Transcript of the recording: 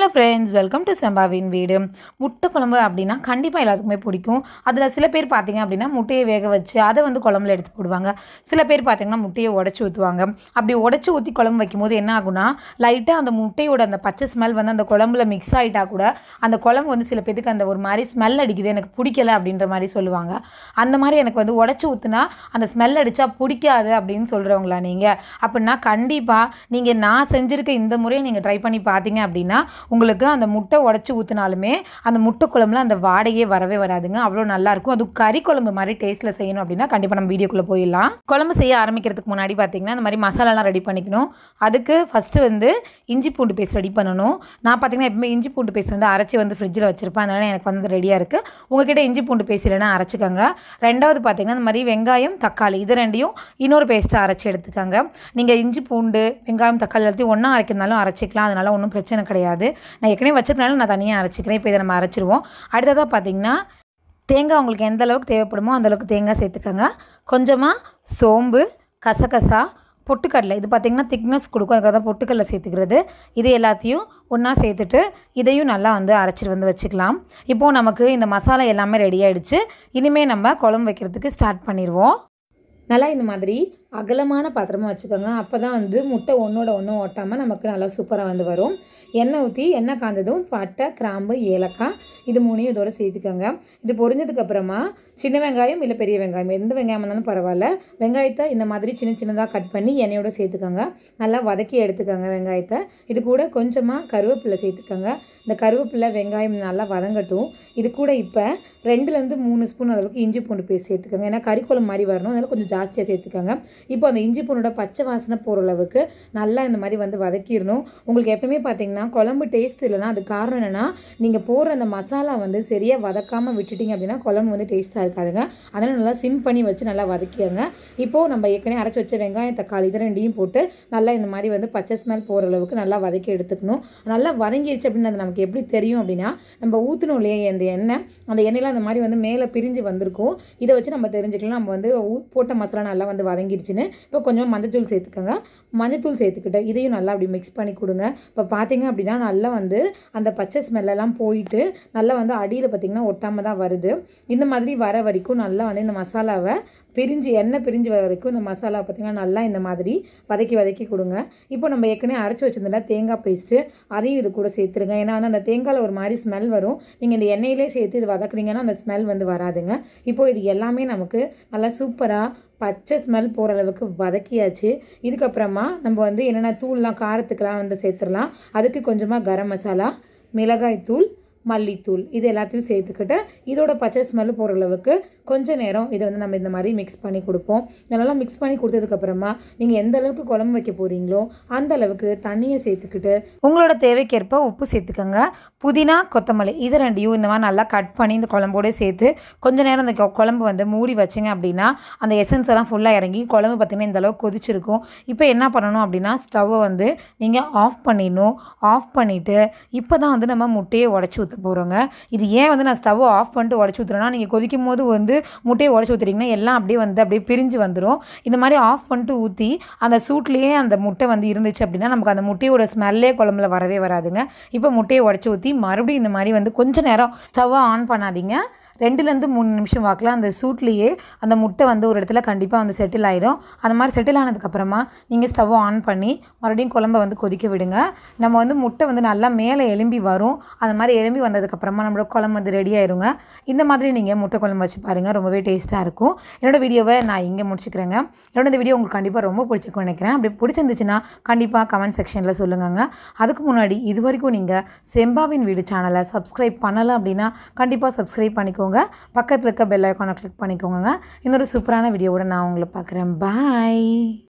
friends welcome to செம்பாவின் வீடு முட்டை குழம்பு அப்படின்னா கண்டிப்பாக எல்லாத்துக்குமே பிடிக்கும் அதில் சில பேர் பார்த்தீங்க அப்படின்னா முட்டையை வேக வச்சு அதை வந்து குழம்புல எடுத்து போடுவாங்க சில பேர் பார்த்தீங்கன்னா முட்டையை உடச்சி ஊற்றுவாங்க அப்படி உடச்சி ஊற்றி குழம்பு வைக்கும்போது என்ன ஆகும்னா லைட்டாக அந்த முட்டையோட அந்த பச்சை ஸ்மெல் வந்து அந்த குழம்புல மிக்ஸ் ஆகிட்டா கூட அந்த குழம்பு வந்து சில பேருக்கு அந்த ஒரு மாதிரி ஸ்மெல் அடிக்குது எனக்கு பிடிக்கல அப்படின்ற மாதிரி சொல்லுவாங்க அந்த மாதிரி எனக்கு வந்து உடச்சி ஊற்றுனா அந்த ஸ்மெல் அடித்தா பிடிக்காது அப்படின்னு சொல்கிறவங்களா நீங்கள் அப்படின்னா கண்டிப்பாக நீங்கள் நான் செஞ்சுருக்க இந்த முறையை நீங்கள் ட்ரை பண்ணி பார்த்தீங்க அப்படின்னா உங்களுக்கு அந்த முட்டை உடச்சி ஊற்றினாலுமே அந்த முட்டை குழம்புல அந்த வாடையே வரவே வராதுங்க அவ்வளோ நல்லாயிருக்கும் அது கறி குழம்பு மாதிரி டேஸ்ட்டில் செய்யணும் அப்படின்னா கண்டிப்பாக நம்ம வீடியோக்குள்ளே போயிடலாம் குழம்பு செய்ய ஆரம்பிக்கிறதுக்கு முன்னாடி பார்த்தீங்கன்னா இந்த மாதிரி மசாலாலாம் ரெடி பண்ணிக்கணும் அதுக்கு ஃபஸ்ட்டு வந்து இஞ்சி பூண்டு பேஸ்ட் ரெடி பண்ணணும் நான் பார்த்தீங்கன்னா எப்பவுமே இஞ்சி பூண்டு பேஸ்ட் வந்து அரைச்சி வந்து ஃப்ரிட்ஜில் வச்சுருப்பேன் அதனால் எனக்கு வந்து ரெடியாக இருக்குது உங்ககிட்ட இஞ்சி பூண்டு பேஸ்ட் இல்லைன்னா அரைச்சிக்கோங்க ரெண்டாவது பார்த்தீங்கன்னா இந்த மாதிரி வெங்காயம் தக்காளி இது ரெண்டையும் இன்னொரு பேஸ்ட்டை அரைச்சி எடுத்துக்கோங்க நீங்கள் இஞ்சி பூண்டு வெங்காயம் தக்காளி எல்லாத்தையும் ஒன்றா அரைக்கிறதுனாலும் அரைச்சிக்கலாம் அதனால் ஒன்றும் பிரச்சனை கிடையாது நான் ஏற்கனவே வச்சிருக்கனால நான் தனியாக அரைச்சிக்கிறேன் இப்போ இதை நம்ம அரைச்சிருவோம் அடுத்ததாக பார்த்தீங்கன்னா தேங்காய் உங்களுக்கு எந்த அளவுக்கு தேவைப்படுமோ அந்த அளவுக்கு தேங்காய் சேர்த்துக்கோங்க கொஞ்சமாக சோம்பு கசகசா பொட்டுக்கடலை இது பார்த்திங்கன்னா திக்னஸ் கொடுக்கும் அதுக்காக தான் பொட்டுக்கடலை சேர்த்துக்கிறது இது எல்லாத்தையும் ஒன்றா சேர்த்துட்டு இதையும் நல்லா வந்து அரைச்சிட்டு வந்து வச்சுக்கலாம் இப்போது நமக்கு இந்த மசாலா எல்லாமே ரெடி ஆகிடுச்சு இனிமேல் நம்ம குழம்பு வைக்கிறதுக்கு ஸ்டார்ட் பண்ணிடுவோம் நல்லா இந்த மாதிரி அகலமான பாத்திரமாக வச்சுக்கோங்க அப்போ தான் வந்து முட்டை ஒன்றோட ஒன்றும் ஒட்டாமல் நமக்கு நல்லா சூப்பராக வந்து வரும் எண்ணெய் ஊற்றி எண்ணெய் காந்ததும் பட்டை கிராம்பு ஏலக்காய் இது மூணையும் இதோட சேர்த்துக்கோங்க இது பொரிஞ்சதுக்கப்புறமா சின்ன வெங்காயம் இல்லை பெரிய வெங்காயம் எந்த வெங்காயம் இருந்தாலும் பரவாயில்ல வெங்காயத்தை இந்த மாதிரி சின்ன சின்னதாக கட் பண்ணி எண்ணெயோட சேர்த்துக்கோங்க நல்லா வதக்கி எடுத்துக்கோங்க வெங்காயத்தை இது கூட கொஞ்சமாக கருவேப்பிலை சேர்த்துக்கோங்க இந்த கருவேப்பிலை வெங்காயம் நல்லா வதங்கட்டும் இது கூட இப்போ ரெண்டுலேருந்து மூணு ஸ்பூன் அளவுக்கு இஞ்சி பூண்டு பேஸ்ட் சேர்த்துக்கோங்க ஏன்னா கறிக்குழம்பு மாதிரி வரணும் அதனால் கொஞ்சம் ஜாஸ்தியாக சேர்த்துக்கோங்க இப்போ அந்த இஞ்சி பூண்டோட பச்சை வாசனை போகிற அளவுக்கு நல்லா இந்த மாதிரி வந்து வதக்கிடணும் உங்களுக்கு எப்பவுமே பார்த்தீங்கன்னா குழம்பு டேஸ்ட் இல்லைன்னா அது காரணம் என்னென்னா நீங்கள் போடுற அந்த மசாலா வந்து சரியாக வதக்காமல் விட்டுட்டீங்க அப்படின்னா குழம்பு வந்து டேஸ்ட்டாக இருக்காதுங்க அதனால் நல்லா சிம் பண்ணி வச்சு நல்லா வதக்கிடுங்க இப்போது நம்ம ஏற்கனவே அரைச்சி வச்ச வெங்காயம் தக்காளி இது ரெண்டையும் போட்டு நல்லா இந்த மாதிரி வந்து பச்சை ஸ்மெல் போகிற அளவுக்கு நல்லா வதக்கி எடுத்துக்கணும் நல்லா வதங்கிடுச்சு அப்படின்னு அது நமக்கு எப்படி தெரியும் அப்படின்னா நம்ம ஊற்றணும் இல்லையா இந்த எண்ணெய் அந்த எண்ணெயில் அந்த மாதிரி வந்து மேலே பிரிஞ்சு வந்திருக்கும் இதை வச்சு நம்ம தெரிஞ்சுக்கலாம் நம்ம வந்து ஊ- போட்ட மசாலா நல்லா வந்து வதங்கிடுச்சுன்னு இப்போ கொஞ்சம் மஞ்சத்தூள் சேர்த்துக்கோங்க மஞ்சத்தூள் சேர்த்துக்கிட்டு இதையும் நல்லா அப்படி மிக்ஸ் பண்ணி கொடுங்க இப்போ பார்த்தீங்க அப்படின்னா நல்லா வந்து அந்த பச்சை ஸ்மெல்லெல்லாம் போயிட்டு நல்லா வந்து அடியில் பார்த்திங்கன்னா ஒட்டாமல் தான் வருது இந்த மாதிரி வர வரைக்கும் நல்லா வந்து இந்த மசாலாவை பிரிஞ்சு எண்ணெய் பிரிஞ்சு வர வரைக்கும் இந்த மசாலா பார்த்திங்கன்னா நல்லா இந்த மாதிரி வதக்கி வதக்கி கொடுங்க இப்போ நம்ம ஏற்கனவே அரைச்சி வச்சிருந்தோம்ல தேங்காய் பேஸ்ட்டு அதையும் இது கூட சேர்த்துருங்க ஏன்னா வந்து அந்த தேங்காயில் ஒரு மாதிரி ஸ்மெல் வரும் நீங்கள் இந்த எண்ணெயிலே சேர்த்து இது வதக்குறீங்கன்னா அந்த ஸ்மெல் வந்து வராதுங்க இப்போ இது எல்லாமே நமக்கு நல்லா சூப்பராக பச்சை ஸ்மெல் போகிற அளவுக்கு வதக்கியாச்சு இதுக்கப்புறமா நம்ம வந்து என்னென்ன தூள்லாம் காரத்துக்கெலாம் வந்து சேர்த்துடலாம் அதுக்கு கொஞ்சமாக கரம் மசாலா மிளகாய் தூள் மல்லித்தூள் இது எல்லாத்தையும் சேர்த்துக்கிட்டு இதோட பச்சை ஸ்மெல் போகிற அளவுக்கு கொஞ்ச நேரம் இதை வந்து நம்ம இந்த மாதிரி மிக்ஸ் பண்ணி கொடுப்போம் நல்லா மிக்ஸ் பண்ணி கொடுத்ததுக்கப்புறமா நீங்கள் எந்த அளவுக்கு குழம்பு வைக்க போகிறீங்களோ அந்த அளவுக்கு தண்ணியை சேர்த்துக்கிட்டு உங்களோட தேவைக்கேற்ப உப்பு சேர்த்துக்கோங்க புதினா கொத்தமல்லி இது ரெண்டையும் இந்த மாதிரி நல்லா கட் பண்ணி இந்த குழம்போட சேர்த்து கொஞ்ச நேரம் அந்த கொ- குழம்பு வந்து மூடி வச்சிங்க அப்படின்னா அந்த எசன்ஸ் எல்லாம் ஃபுல்லாக இறங்கி குழம்பு பார்த்திங்கன்னா இந்த அளவுக்கு கொதிச்சிருக்கும் இப்போ என்ன பண்ணணும் அப்படின்னா ஸ்டவ்வை வந்து நீங்கள் ஆஃப் பண்ணிடணும் ஆஃப் பண்ணிவிட்டு இப்போ தான் வந்து நம்ம முட்டையை உடச்சி ஊற்ற போகிறோங்க இது ஏன் வந்து நான் ஸ்டவ்வை ஆஃப் பண்ணிட்டு உடச்சி ஊற்றுறேன்னா நீங்கள் கொதிக்கும் போது வந்து முட்டையை உடச்சி ஊற்றுறீங்கன்னா எல்லாம் அப்படியே வந்து அப்படியே பிரிஞ்சு வந்துடும் இந்த மாதிரி ஆஃப் பண்ணிட்டு ஊற்றி அந்த சூட்லேயே அந்த முட்டை வந்து இருந்துச்சு அப்படின்னா நமக்கு அந்த முட்டையோட ஸ்மெல்லே குழம்புல வரவே வராதுங்க இப்போ முட்டையை உடச்சி ஊற்றி மறுபடியும் இந்த மாதிரி வந்து கொஞ்ச நேரம் ஸ்டவ்வை ஆன் பண்ணாதீங்க ரெண்டுலேருந்து மூணு நிமிஷம் வாக்கில் அந்த சூட்லேயே அந்த முட்டை வந்து ஒரு இடத்துல கண்டிப்பாக வந்து செட்டில் ஆகிடும் அந்த மாதிரி செட்டில் ஆனதுக்கப்புறமா நீங்கள் ஸ்டவ்வை ஆன் பண்ணி மறுபடியும் குழம்ப வந்து கொதிக்க விடுங்க நம்ம வந்து முட்டை வந்து நல்லா மேலே எலும்பி வரும் அந்த மாதிரி எலும்பி வந்ததுக்கப்புறமா நம்மளோட குழம்பு வந்து ரெடி ஆயிருங்க இந்த மாதிரி நீங்கள் முட்டை குழம்பு வச்சு பாருங்கள் ரொம்பவே டேஸ்ட்டாக இருக்கும் என்னோட வீடியோவை நான் இங்கே முடிச்சுக்கிறேங்க என்னோட இந்த வீடியோ உங்களுக்கு கண்டிப்பாக ரொம்ப பிடிச்சிருக்கும்னு நினைக்கிறேன் அப்படி பிடிச்சிருந்துச்சுன்னா கண்டிப்பாக கமெண்ட் செக்ஷனில் சொல்லுங்கங்க அதுக்கு முன்னாடி இது வரைக்கும் நீங்கள் செம்பாவின் வீடு சேனலை சப்ஸ்கிரைப் பண்ணலை அப்படின்னா கண்டிப்பாக சப்ஸ்கிரைப் பண்ணிக்கோங்க பக்கத்தில் இருக்க பெல் ஐக்கானை கிளிக் பண்ணிக்கோங்க இன்னொரு சூப்பரான வீடியோவோட நான் உங்களை பார்க்குறேன் பாய்